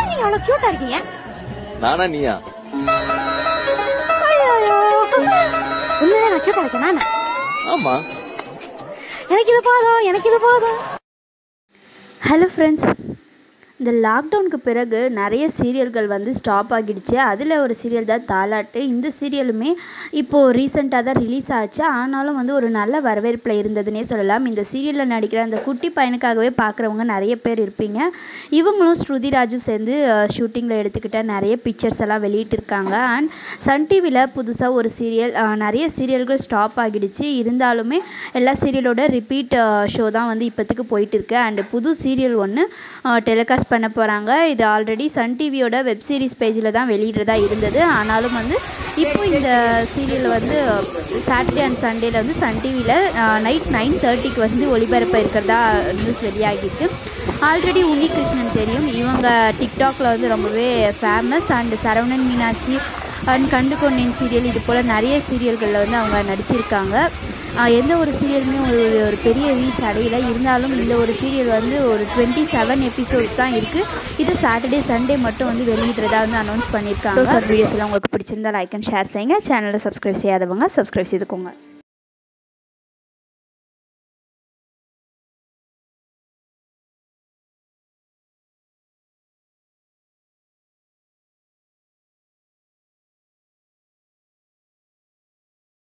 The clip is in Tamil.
நீங்க அவ்வளவு கியூட்டா இருக்கீங்க நானா நீயா ஐயோ உண்மையிலே நான் கியூட்டா இருக்கேன் நானு ஆமா எனக்கு இது போதும் எனக்கு இது போதும் ஹலோ ஃப்ரெண்ட்ஸ் இந்த லாக்டவுனுக்கு பிறகு நிறைய சீரியல்கள் வந்து ஸ்டாப் ஆகிடுச்சு அதில் ஒரு சீரியல் தான் தாலாட்டு இந்த சீரியலுமே இப்போது ரீசெண்டாக தான் ரிலீஸ் ஆச்சு ஆனாலும் வந்து ஒரு நல்ல வரவேற்பில் இருந்ததுன்னே சொல்லலாம் இந்த சீரியலில் நடிக்கிற அந்த குட்டி பையனுக்காகவே பார்க்குறவங்க நிறைய பேர் இருப்பீங்க இவங்களும் ஸ்ருதி ராஜு சேர்ந்து ஷூட்டிங்கில் எடுத்துக்கிட்ட நிறைய பிக்சர்ஸ் எல்லாம் வெளியிட்டிருக்காங்க அண்ட் சன் டிவியில் புதுசாக ஒரு சீரியல் நிறைய சீரியல்கள் ஸ்டாப் ஆகிடுச்சு இருந்தாலுமே எல்லா சீரியலோட ரிப்பீட் ஷோ தான் வந்து இப்போதைக்கு போயிட்டு இருக்கு அண்ட் புது சீரியல் ஒன்று டெலிகாஸ்ட் பண்ண போகிறாங்க இது ஆல்ரெடி சன் டிவியோட வெப் சீரிஸ் பேஜில் தான் வெளியிடுறதா இருந்தது ஆனாலும் வந்து இப்போ இந்த சீரியல் வந்து சாட்டர்டே அண்ட் சண்டேல வந்து சன் டிவியில் நைட் நைன் தேர்ட்டிக்கு வந்து ஒளிபரப்ப இருக்கிறதா நியூஸ் வெளியாகிருக்கு ஆல்ரெடி உன்னிகிருஷ்ணன் தெரியும் இவங்க டிக்டாக்ல வந்து ரொம்பவே famous and Saravanan Meenakshi and Kandu Konden serial இது போல் நிறைய சீரியல்களில் வந்து அவங்க நடிச்சிருக்காங்க ஆஹ் எந்த ஒரு சீரியலுமே ஒரு ஒரு பெரிய ரீச் அடையல இருந்தாலும் இந்த ஒரு சீரியல் வந்து ஒரு டுவெண்ட்டி செவன் எபிசோட்ஸ் தான் இருக்குது இது சாட்டர்டே சண்டே மட்டும் வந்து வெளியிடுறதா வந்து அனௌன்ஸ் பண்ணியிருக்காங்க ஸோ வீடியோஸ் எல்லாம் உங்களுக்கு பிடிச்சிருந்தா லைக் அண்ட் ஷேர் செய்யுங்க சேனலை சப்ஸ்கிரைப் செய்யாதவங்க சப்ஸ்கிரைப் செய்துக்கோங்க